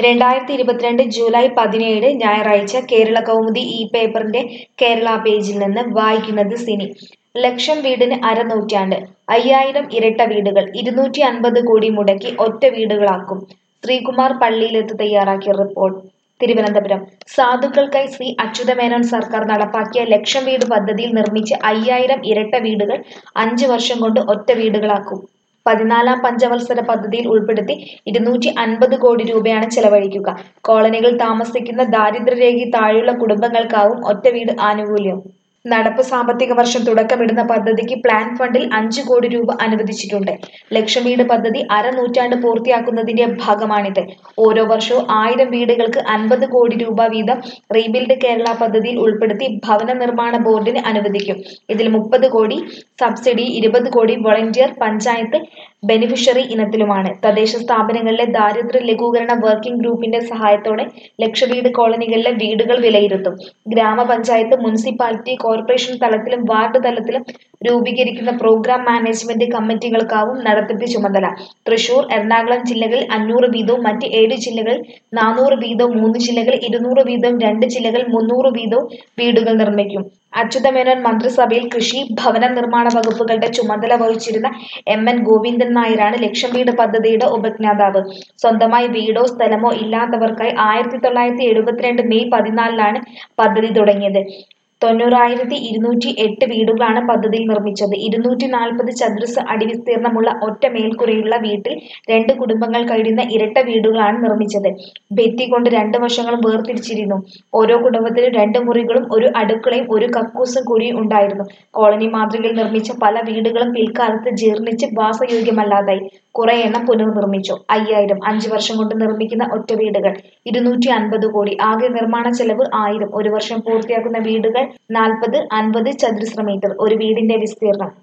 രണ്ടായിരത്തി ഇരുപത്തിരണ്ട് ജൂലൈ പതിനേഴ് ഞായറാഴ്ച കേരള കൗമുദി ഈ പേപ്പറിന്റെ കേരള പേജിൽ നിന്ന് വായിക്കുന്നത് സിനി ലക്ഷം വീടിന് അരനൂറ്റാണ്ട് അയ്യായിരം ഇരട്ട വീടുകൾ ഇരുന്നൂറ്റി അൻപത് കോടി മുടക്കി ഒറ്റ വീടുകളാക്കും ശ്രീകുമാർ പള്ളിയിലെത്ത് തയ്യാറാക്കിയ റിപ്പോർട്ട് തിരുവനന്തപുരം സാധുക്കൾക്കായി ശ്രീ അച്യുതമേനോൻ സർക്കാർ നടപ്പാക്കിയ ലക്ഷം വീട് പദ്ധതിയിൽ നിർമ്മിച്ച അയ്യായിരം ഇരട്ട വീടുകൾ അഞ്ച് വർഷം കൊണ്ട് ഒറ്റ വീടുകളാക്കും പതിനാലാം പഞ്ചവത്സര പദ്ധതിയിൽ ഉൾപ്പെടുത്തി ഇരുന്നൂറ്റി അൻപത് കോടി രൂപയാണ് ചെലവഴിക്കുക കോളനികൾ താമസിക്കുന്ന ദാരിദ്ര്യരേഖയിൽ താഴെയുള്ള കുടുംബങ്ങൾക്കാവും ഒറ്റ വീട് ആനുകൂല്യം നടപ്പ് സാമ്പത്തിക വർഷം തുടക്കമിടുന്ന പദ്ധതിക്ക് പ്ലാൻ ഫണ്ടിൽ അഞ്ച് കോടി രൂപ അനുവദിച്ചിട്ടുണ്ട് ലക്ഷം വീട് പദ്ധതി അരനൂറ്റാണ്ട് പൂർത്തിയാക്കുന്നതിന്റെ ഭാഗമാണിത് ഓരോ വർഷവും ആയിരം വീടുകൾക്ക് അൻപത് കോടി രൂപ വീതം റീബിൽഡ് കേരള പദ്ധതിയിൽ ഉൾപ്പെടുത്തി ഭവന നിർമ്മാണ ബോർഡിന് അനുവദിക്കും ഇതിൽ മുപ്പത് കോടി സബ്സിഡി ഇരുപത് കോടി വോളണ്ടിയർ പഞ്ചായത്ത് ബെനിഫിഷ്യറി ഇനത്തിലുമാണ് തദ്ദേശ സ്ഥാപനങ്ങളിലെ ദാരിദ്ര്യ ലഘൂകരണ വർക്കിംഗ് ഗ്രൂപ്പിന്റെ സഹായത്തോടെ ലക്ഷവീട് കോളനികളിലെ വീടുകൾ വിലയിരുത്തും ഗ്രാമപഞ്ചായത്ത് മുനിസിപ്പാലിറ്റി കോർപ്പറേഷൻ തലത്തിലും വാർഡ് തലത്തിലും രൂപീകരിക്കുന്ന പ്രോഗ്രാം മാനേജ്മെന്റ് കമ്മിറ്റികൾക്കാവും നടത്തിപ്പ് ചുമതല തൃശൂർ എറണാകുളം ജില്ലകളിൽ അഞ്ഞൂറ് വീതവും മറ്റ് ഏഴ് ജില്ലകളിൽ നാനൂറ് വീതവും മൂന്ന് ജില്ലകളിൽ ഇരുന്നൂറ് വീതവും രണ്ട് ജില്ലകളിൽ മുന്നൂറ് വീതവും വീടുകൾ നിർമ്മിക്കും അച്യുതമേനോൻ മന്ത്രിസഭയിൽ കൃഷി ഭവന നിർമ്മാണ വകുപ്പുകളുടെ ചുമതല വഹിച്ചിരുന്ന എം എൻ ഗോവിന്ദൻ നായരാണ് ലക്ഷം വീട് പദ്ധതിയുടെ ഉപജ്ഞാതാവ് സ്വന്തമായി വീടോ സ്ഥലമോ ഇല്ലാത്തവർക്കായി ആയിരത്തി തൊള്ളായിരത്തി എഴുപത്തിരണ്ട് മെയ് പതിനാലിനാണ് പദ്ധതി തുടങ്ങിയത് തൊണ്ണൂറായിരത്തി ഇരുന്നൂറ്റി എട്ട് വീടുകളാണ് പദ്ധതിയിൽ നിർമ്മിച്ചത് ഇരുന്നൂറ്റി നാൽപ്പത് ചതുരശ്ര അടി വിസ്തീർണമുള്ള ഒറ്റ മേൽക്കുരയുള്ള വീട്ടിൽ രണ്ട് കുടുംബങ്ങൾ കഴിയുന്ന ഇരട്ട വീടുകളാണ് നിർമ്മിച്ചത് ഭിത്തി കൊണ്ട് രണ്ട് വശങ്ങളും വേർതിരിച്ചിരുന്നു ഓരോ കുടുംബത്തിലും രണ്ട് മുറികളും ഒരു അടുക്കളയും ഒരു കക്കൂസും കൂടിയും ഉണ്ടായിരുന്നു കോളനി മാതൃകയിൽ നിർമ്മിച്ച പല വീടുകളും പിൽക്കാലത്ത് ജീർണിച്ച് വാസയോഗ്യമല്ലാതായി കുറെ എണ്ണം പുനർനിർമ്മിച്ചു അയ്യായിരം അഞ്ചു വർഷം കൊണ്ട് നിർമ്മിക്കുന്ന ഒറ്റ വീടുകൾ ഇരുന്നൂറ്റി അൻപത് കോടി ആകെ നിർമ്മാണ ചെലവ് ആയിരം ഒരു വർഷം പൂർത്തിയാക്കുന്ന വീടുകൾ നാൽപ്പത് അൻപത് ചതുരശ്ര മീറ്റർ ഒരു വീടിന്റെ വിസ്തീർണം